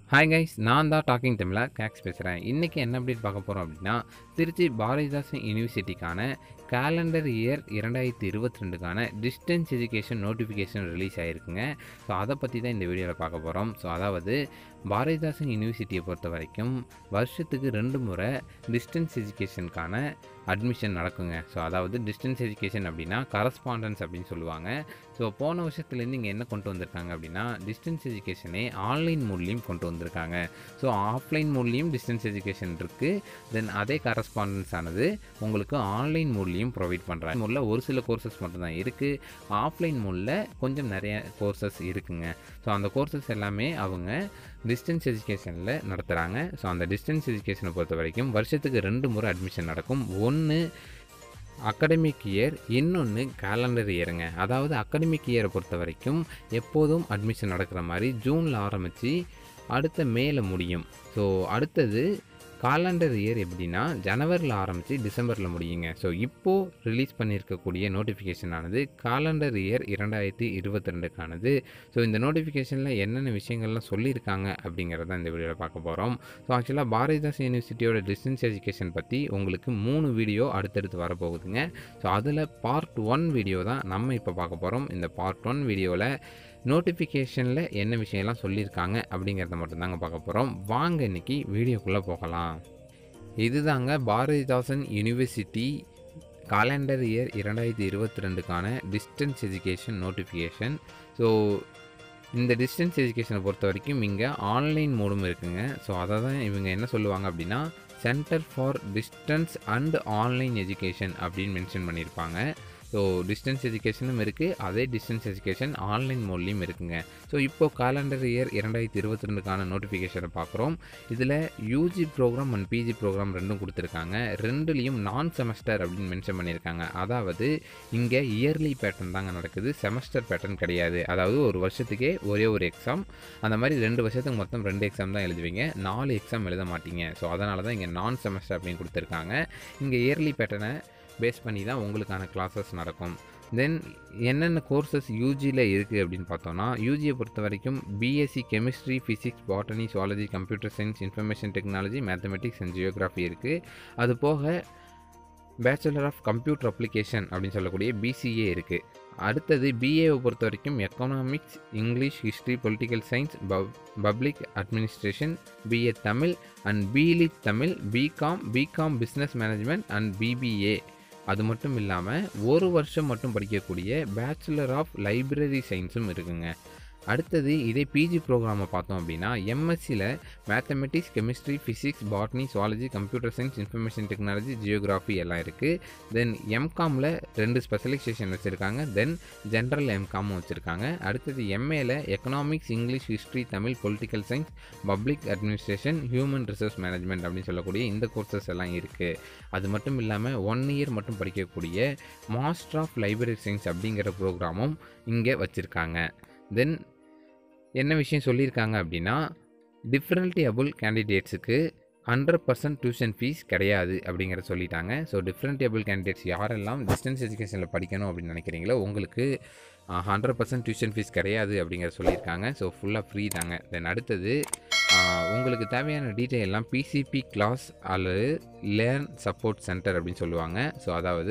hi guys நான் தான் docking தமிழில் கேக்ஸ் பேசுகிறேன் இன்றைக்கி என்ன அப்டேட் பார்க்க போகிறோம் அப்படின்னா திருச்சி பாரதிதாசன் யூனிவர்சிட்டிக்கான கேலண்டர் இயர் இரண்டாயிரத்தி இருபத்தி ரெண்டுக்கான டிஸ்டன்ஸ் எஜுகேஷன் நோட்டிஃபிகேஷன் ரிலீஸ் ஆகிருக்குங்க ஸோ அதை பற்றி தான் இந்த வீடியோவில் பார்க்க போகிறோம் ஸோ அதாவது பாரதிதாசன் யூனிவர்சிட்டியை பொறுத்த வரைக்கும் வருஷத்துக்கு ரெண்டு முறை டிஸ்டன்ஸ் எஜுகேஷனுக்கான அட்மிஷன் நடக்குங்க ஸோ அதாவது டிஸ்டன்ஸ் எஜுகேஷன் அப்படின்னா கரஸ்பாண்டன்ஸ் அப்படின்னு சொல்லுவாங்க ஸோ போன வருஷத்துலேருந்து இங்கே என்ன கொண்டு வந்திருக்காங்க அப்படின்னா டிஸ்டன்ஸ் எஜுகேஷனே ஆன்லைன் மூலியம் கொண்டு வந்திருக்காங்க ஸோ ஆஃப்லைன் மூலியம் டிஸ்டன்ஸ் எஜுகேஷன் இருக்குது தென் அதே கரஸ்பாண்டன்ஸ் ஆனது உங்களுக்கு ஆன்லைன் மூலியம் ப்ரொவைட் பண்ணுறாங்க மூலில் ஒரு சில கோர்சஸ் மட்டும்தான் இருக்குது ஆஃப்லைன் மூலில் கொஞ்சம் நிறைய கோர்சஸ் இருக்குங்க ஸோ அந்த கோர்சஸ் எல்லாமே அவங்க டிஸ்டன்ஸ் எஜுகேஷனில் நடத்துகிறாங்க ஸோ அந்த டிஸ்டன்ஸ் எஜுகேஷனை பொறுத்த வரைக்கும் வருஷத்துக்கு ரெண்டு முறை அட்மிஷன் நடக்கும் ஒன்று அகடமிக் இயர் இன்னொன்று கேலண்டர் இயருங்க அதாவது அகடமிக் இயரை பொறுத்த வரைக்கும் எப்போதும் அட்மிஷன் நடக்கிற மாதிரி ஜூனில் ஆரம்பித்து அடுத்த மேல முடியும் ஸோ அடுத்தது காலண்டர் இயர் எப்படின்னா ஜனவரியில் ஆரம்பித்து டிசம்பரில் முடியுங்க ஸோ இப்போது ரிலீஸ் பண்ணியிருக்கக்கூடிய நோட்டிஃபிகேஷன் ஆனது காலண்டர் இயர் இரண்டாயிரத்தி இருபத்தி ரெண்டுக்கானது ஸோ இந்த நோட்டிஃபிகேஷனில் என்னென்ன விஷயங்கள்லாம் சொல்லியிருக்காங்க அப்படிங்கிறத இந்த வீடியோவில் பார்க்க போகிறோம் ஸோ ஆக்சுவலாக பாரதிதாசன் யூனிவர்சிட்டியோட டிஸ்டன்ஸ் எஜுகேஷன் பற்றி உங்களுக்கு மூணு வீடியோ அடுத்தடுத்து வரப்போகுதுங்க ஸோ அதில் பார்ட் ஒன் வீடியோ தான் நம்ம இப்போ பார்க்க போகிறோம் இந்த பார்ட் ஒன் வீடியோவில் நோட்டிஃபிகேஷனில் என்ன விஷயம்லாம் சொல்லியிருக்காங்க அப்படிங்கிறத மட்டும்தாங்க பார்க்க போகிறோம் வாங்க இன்னைக்கு வீடியோக்குள்ளே போகலாம் இதுதாங்க பாரதிதாசன் யூனிவர்சிட்டி காலண்டர் இயர் இரண்டாயிரத்தி இருபத்தி ரெண்டுக்கான டிஸ்டன்ஸ் எஜுகேஷன் நோட்டிஃபிகேஷன் ஸோ இந்த டிஸ்டன்ஸ் எஜுகேஷனை பொறுத்த வரைக்கும் இங்கே ஆன்லைன் மோடும் இருக்குங்க ஸோ அதை தான் இவங்க என்ன சொல்லுவாங்க அப்படின்னா centre for distance and online education அப்படின்னு மென்ஷன் பண்ணியிருப்பாங்க ஸோ டிஸ்டன்ஸ் எஜுகேஷனும் இருக்குது அதே டிஸ்டன்ஸ் எஜுகேஷன் ஆன்லைன் மோட்லேயும் இருக்குங்க ஸோ இப்போது காலண்டர் இயர் இரண்டாயிரத்தி இருபத்தி ரெண்டுக்கான நோட்டிஃபிகேஷனை பார்க்குறோம் இதில் UG programme and PG programme ரெண்டும் கொடுத்துருக்காங்க ரெண்டுலேயும் நான் செமஸ்டர் அப்படின்னு மென்ஷன் பண்ணியிருக்காங்க அதாவது இங்கே இயர்லி பேட்டர்ன் தாங்க நடக்குது செமஸ்டர் பேட்டர்ன் கிடையாது அதாவது ஒரு வருஷத்துக்கே ஒரே ஒரு எக்ஸாம் அந்த மாதிரி ரெண்டு வருஷத்துக்கு மொத்தம் ரெண்டு எக்ஸாம் தான் எழுதுவீங்க நாலு எக்ஸாம் எழுத மாட்டீங்க ஸோ அதனால தான் இங்கே நான் செமஸ்டர் அப்படின்னு கொடுத்துருக்காங்க இங்கே இயர்லி பேட்டர்னை பேஸ் பண்ணி தான் உங்களுக்கான கிளாஸஸ் நடக்கும் தென் என்னென்ன கோர்சஸ் யூஜியில் இருக்குது அப்படின்னு பார்த்தோன்னா யூஜியை பொறுத்த வரைக்கும் BSc chemistry physics botany zoology computer science information technology mathematics and geography இருக்குது அது போக பேச்சுலர் ஆஃப் கம்ப்யூட்டர் அப்ளிகேஷன் அப்படின்னு சொல்லக்கூடிய பிசிஏ இருக்குது அடுத்தது பிஏவை பொறுத்த வரைக்கும் economics English history political science public administration BA Tamil and BLit Tamil BCom BCom business management and BBA அது மட்டும் இல்லாமல் ஒரு வருஷம் மட்டும் படிக்கக்கூடிய பேச்சுலர் ஆஃப் லைப்ரரி சயின்ஸும் இருக்குங்க அடுத்தது இதே பிஜி ப்ரோக்ராமை பார்த்தோம் அப்படின்னா எம்எஸ்சியில் mathematics chemistry physics botany zoology computer science information technology geography எல்லாம் இருக்குது தென் எம்காமில் ரெண்டு ஸ்பெஷலைசேஷன் வச்சுருக்காங்க தென் ஜென்ரல் எம்காமும் வச்சுருக்காங்க அடுத்தது எம்ஏல economics English history Tamil political science public administration human resource management அப்படின்னு சொல்லக்கூடிய இந்த கோர்சஸ் எல்லாம் இருக்குது அது மட்டும் இல்லாமல் ஒன் இயர் மட்டும் படிக்கக்கூடிய மாஸ்டர் ஆஃப் லைப்ரரி சயின்ஸ் அப்படிங்கிற ப்ரோக்ராமும் இங்கே வச்சுருக்காங்க தென் என்ன விஷயம் சொல்லியிருக்காங்க அப்படின்னா டிஃப்ரெண்ட்லி அபுள் கேண்டிடேட்ஸுக்கு ஹண்ட்ரட் பர்சன்ட் டியூஷன் ஃபீஸ் கிடையாது அப்படிங்கிற சொல்லிட்டாங்க ஸோ டிஃப்ரெண்ட் ஏபிள் கேண்டிடேட்ஸ் யாரெல்லாம் டிஸ்டன்ஸ் எஜுகேஷனில் படிக்கணும் அப்படின்னு நினைக்கிறீங்களோ உங்களுக்கு ஹண்ட்ரட் பர்சன்ட் டியூஷன் ஃபீஸ் கிடையாது அப்படிங்கிற சொல்லியிருக்காங்க ஸோ ஃபுல்லாக ஃப்ரீ தாங்க தென் அடுத்தது உங்களுக்கு தேவையான டீட்டெயில் எல்லாம் பிசிபி கிளாஸ் அல்லது லேர்ன் சப்போர்ட் சென்டர் அப்படின்னு சொல்லுவாங்க ஸோ அதாவது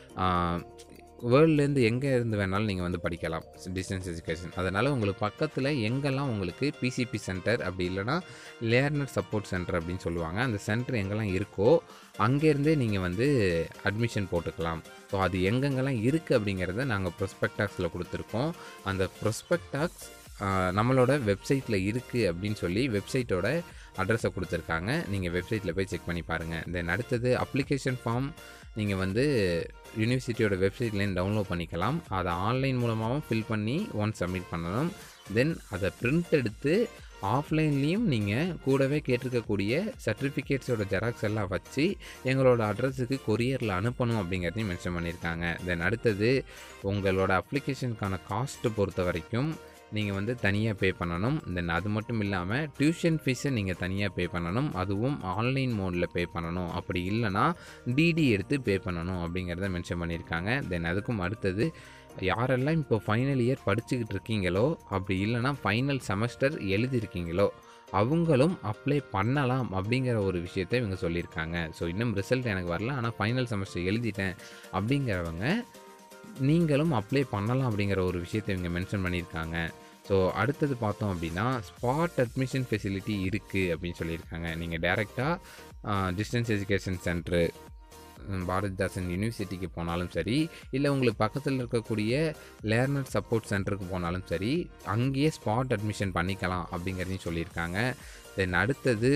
வேர்ல்டுலேருந்து எங்கே இருந்து வேணாலும் நீங்கள் வந்து படிக்கலாம் டிஸ்டன்ஸ் எஜுகேஷன் அதனால் உங்களுக்கு பக்கத்தில் எங்கெல்லாம் உங்களுக்கு பிசிபி சென்டர் அப்படி இல்லைனா லேர்னர் சப்போர்ட் சென்டர் அப்படின்னு சொல்லுவாங்க அந்த சென்டர் எங்கெல்லாம் இருக்கோ அங்கேருந்தே நீங்கள் வந்து அட்மிஷன் போட்டுக்கலாம் ஸோ அது எங்கெங்கெல்லாம் இருக்குது அப்படிங்கிறத நாங்கள் ப்ரொஸ்பெக்டாக்ஸில் கொடுத்துருக்கோம் அந்த ப்ரொஸ்பெக்டாக்ஸ் நம்மளோட வெப்சைட்டில் இருக்குது அப்படின்னு சொல்லி வெப்சைட்டோட அட்ரஸை கொடுத்துருக்காங்க நீங்கள் வெப்சைட்டில் போய் செக் பண்ணி பாருங்கள் தென் அடுத்தது அப்ளிகேஷன் ஃபார்ம் நீங்கள் வந்து யூனிவர்சிட்டியோட வெப்சைட்லேருந்து டவுன்லோட் பண்ணிக்கலாம் அதை ஆன்லைன் மூலமாகவும் ஃபில் பண்ணி ஒன் சப்மிட் பண்ணணும் தென் அதை பிரிண்ட் எடுத்து ஆஃப்லைன்லேயும் நீங்கள் கூடவே கேட்டிருக்கக்கூடிய சர்டிஃபிகேட்ஸோட ஜெராக்ஸ் எல்லாம் வச்சு எங்களோட அட்ரஸுக்கு கொரியரில் அனுப்பணும் அப்படிங்கிறதையும் மென்ஷன் பண்ணியிருக்காங்க தென் அடுத்தது உங்களோட அப்ளிகேஷனுக்கான காஸ்ட்டு பொறுத்த வரைக்கும் நீங்கள் வந்து தனியாக பே பண்ணணும் தென் அது மட்டும் இல்லாமல் டியூஷன் ஃபீஸை நீங்கள் தனியாக பே பண்ணணும் அதுவும் ஆன்லைன் மோடில் பே பண்ணணும் அப்படி இல்லைனா டிடி எடுத்து பே பண்ணணும் அப்படிங்கிறத மென்ஷன் பண்ணியிருக்காங்க தென் அதுக்கும் அடுத்தது யாரெல்லாம் இப்போ ஃபைனல் இயர் படிச்சுக்கிட்டு இருக்கீங்களோ அப்படி இல்லைனா ஃபைனல் செமஸ்டர் எழுதியிருக்கீங்களோ அவங்களும் அப்ளை பண்ணலாம் அப்படிங்கிற ஒரு விஷயத்தை இவங்க சொல்லியிருக்காங்க ஸோ இன்னும் ரிசல்ட் எனக்கு வரல ஆனால் ஃபைனல் செமஸ்டர் எழுதிட்டேன் அப்படிங்கிறவங்க நீங்களும் அப்ளை பண்ணலாம் அப்படிங்கிற ஒரு விஷயத்தை இவங்க மென்ஷன் பண்ணியிருக்காங்க ஸோ அடுத்தது பார்த்தோம் அப்படின்னா ஸ்பாட் அட்மிஷன் ஃபெசிலிட்டி இருக்குது அப்படின்னு சொல்லியிருக்காங்க நீங்கள் டேரெக்டாக டிஸ்டன்ஸ் எஜுகேஷன் சென்ட்ரு பாரதிதாசன் யூனிவர்சிட்டிக்கு போனாலும் சரி இல்லை உங்களுக்கு பக்கத்தில் இருக்கக்கூடிய லேர்னர் சப்போர்ட் சென்டருக்கு போனாலும் சரி அங்கேயே ஸ்பாட் அட்மிஷன் பண்ணிக்கலாம் அப்படிங்கிறதையும் சொல்லியிருக்காங்க தென் அடுத்தது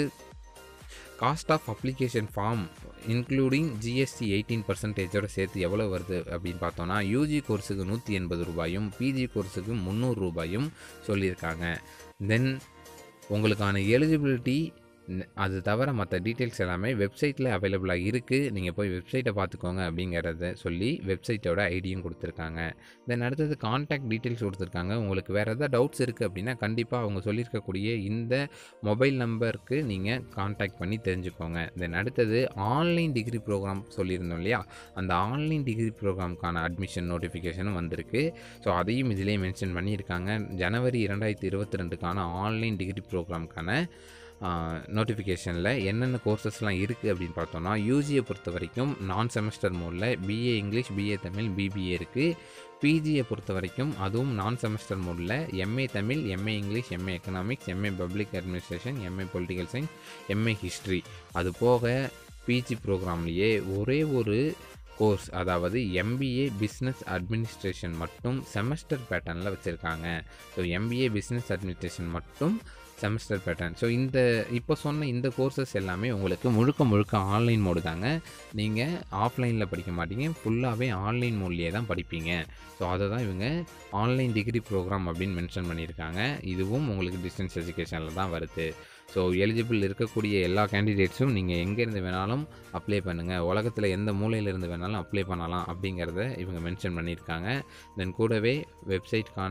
cost of application form including GST eighteen பர்சன்டேஜோட சேர்த்து எவ்வளோ வருது அப்படின்னு பார்த்தோன்னா யூஜி கோர்ஸுக்கு நூற்றி எண்பது ரூபாயும் பிஜி கோர்ஸுக்கு முந்நூறு ரூபாயும் சொல்லியிருக்காங்க தென் உங்களுக்கான எலிஜிபிலிட்டி அது தவிர மற்ற டீட்டெயில்ஸ் எல்லாமே வெப்சைட்டில் அவைலபிளாக இருக்குது நீங்கள் போய் வெப்சைட்டை பார்த்துக்கோங்க அப்படிங்கிறத சொல்லி வெப்சைட்டோட ஐடியும் கொடுத்துருக்காங்க தென் அடுத்தது காண்டாக்ட் டீட்டெயில்ஸ் கொடுத்துருக்காங்க உங்களுக்கு வேறு எதாவது டவுட்ஸ் இருக்குது அப்படின்னா கண்டிப்பாக அவங்க சொல்லியிருக்கக்கூடிய இந்த மொபைல் நம்பருக்கு நீங்கள் காண்டாக்ட் பண்ணி தெரிஞ்சுக்கோங்க தென் அடுத்தது ஆன்லைன் டிகிரி ப்ரோக்ராம் சொல்லியிருந்தோம் இல்லையா அந்த ஆன்லைன் டிகிரி ப்ரோக்ராம்க்கான அட்மிஷன் நோட்டிஃபிகேஷனும் வந்திருக்கு ஸோ அதையும் இதிலே மென்ஷன் பண்ணியிருக்காங்க ஜனவரி இரண்டாயிரத்தி இருபத்தி ரெண்டுக்கான ஆன்லைன் டிகிரி ப்ரோக்ராம்க்கான நோட்டிஃபிகேஷனில் என்னென்ன கோர்சஸ்லாம் இருக்குது அப்படின்னு பார்த்தோன்னா யூஜியை பொறுத்த வரைக்கும் நான் செமஸ்டர் மோடில் BA English BA Tamil BBA இருக்குது பிஜியை பொறுத்த வரைக்கும் அதுவும் நான் செமஸ்டர் மோடில் MA Tamil MA English MA economics MA public administration MA political science MA history அது போக பிஜி ப்ரோக்ராம்லேயே ஒரே ஒரு கோர்ஸ் அதாவது எம்பிஏ பிஸ்னஸ் அட்மினிஸ்ட்ரேஷன் மட்டும் செமஸ்டர் பேட்டர்னில் வச்சுருக்காங்க ஸோ எம்பிஏ பிஸ்னஸ் அட்மினிஸ்ட்ரேஷன் மட்டும் செமஸ்டர் பேட்டர்ன் ஸோ இந்த இப்போ சொன்ன இந்த கோர்சஸ் எல்லாமே உங்களுக்கு முழுக்க முழுக்க ஆன்லைன் மோடு தாங்க நீங்கள் ஆஃப்லைனில் படிக்க மாட்டீங்க ஃபுல்லாகவே ஆன்லைன் மோட்லேயே தான் படிப்பீங்க ஸோ அதை தான் இவங்க ஆன்லைன் டிகிரி ப்ரோக்ராம் அப்படின்னு மென்ஷன் பண்ணியிருக்காங்க இதுவும் உங்களுக்கு டிஸ்டன்ஸ் எஜுகேஷனில் தான் வருது ஸோ எலிஜிபிள் இருக்கக்கூடிய எல்லா கேண்டிடேட்ஸும் நீங்கள் எங்கேருந்து வேணாலும் அப்ளை பண்ணுங்கள் உலகத்தில் எந்த மூலையிலேருந்து வேணாலும் அப்ளை பண்ணலாம் அப்படிங்கிறத இவங்க மென்ஷன் பண்ணியிருக்காங்க தென் கூடவே வெப்சைட்கான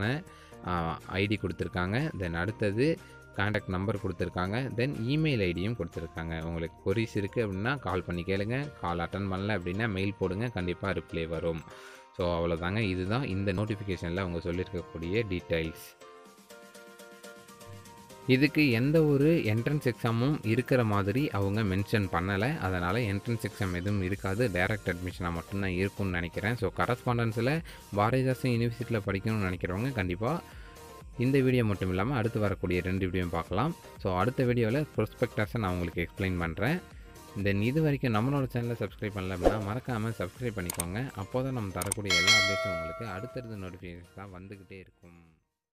ஐடி கொடுத்துருக்காங்க தென் அடுத்தது காண்டாக்ட் நம்பர் கொடுத்துருக்காங்க தென் இமெயில் ஐடியும் கொடுத்துருக்காங்க உங்களுக்கு கொரிஸ் இருக்குது அப்படின்னா கால் பண்ணி கேளுங்க கால் அட்டன் பண்ணல அப்படின்னா மெயில் போடுங்க கண்டிப்பாக ரிப்ளை வரும் ஸோ அவ்வளோதாங்க இதுதான் இந்த நோட்டிஃபிகேஷனில் அவங்க சொல்லியிருக்கக்கூடிய டீட்டெயில்ஸ் இதுக்கு எந்த ஒரு என்ட்ரன்ஸ் எக்ஸாமும் இருக்கிற மாதிரி அவங்க மென்ஷன் பண்ணலை அதனால் என்ட்ரன்ஸ் எக்ஸாம் எதுவும் இருக்காது டைரக்ட் அட்மிஷனாக மட்டும்தான் இருக்கும்னு நினைக்கிறேன் ஸோ கரஸ்பாண்டன்ஸில் பாரதிதாசன் யூனிவர்சிட்டியில் படிக்கணும்னு நினைக்கிறவங்க கண்டிப்பாக இந்த வீடியோ மட்டும் இல்லாமல் அடுத்து வரக்கூடிய ரெண்டு வீடியோவும் பார்க்கலாம் ஸோ அடுத்த வீடியோவில் ப்ரொஸ்பெக்டர்ஸை நான் உங்களுக்கு எக்ஸ்பிளைன் பண்ணுறேன் தென் இது வரைக்கும் நம்மளோட சேனலை சப்ஸ்கிரைப் பண்ணல அப்படின்னா மறக்காமல் சப்ஸ்கிரைப் பண்ணிக்கோங்க அப்போ தான் நம்ம தரக்கூடிய எல்லா அப்டேட்ஸும் உங்களுக்கு அடுத்தடுத்த நோட்டிஃபிகேஷன் தான் வந்துக்கிட்டே இருக்கும்